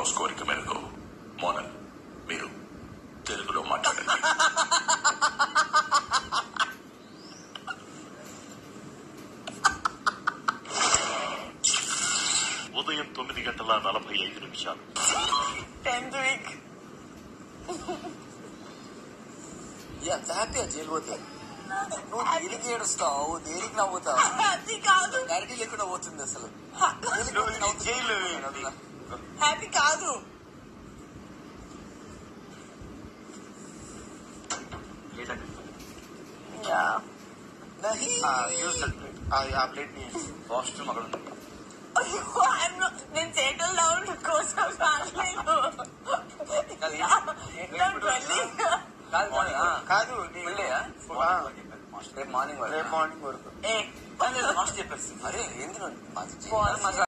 Boss కోరిక మేరకు మోనల్ మీరు తెలుగులో మాట్లాడండి ఉదయం తొమ్మిది గంటల నలభై ఐదు నిమిషాలు టెన్త్ వీక్ ఎంత హ్యాపీగా జైలు పోతే నువ్వు దేనికి ఏడుస్తావు దేనికి నవ్వుతావు అది కాదు క్లారిటీ లేకుండా పోతుంది అసలు దేనికి నువ్వు పోతే నవ్వుతుంది? జైలు అడుగునా? హ్యాపీ కాదు యా నహీ. వాష్రూమ్ అక్కడ ఉంది అయ్యో I'm not- నేను సెటిల్ డౌన్ కోసం రాలేదు Don't worry. కాదు కాదు, ఆ. కాదు వెళ్ళేయా? ఆ. రేపు మార్నింగ్ రేపు మార్నింగ్ వరకు ఏ అరే ఎందుకు అది బాగుంది. చేయాలి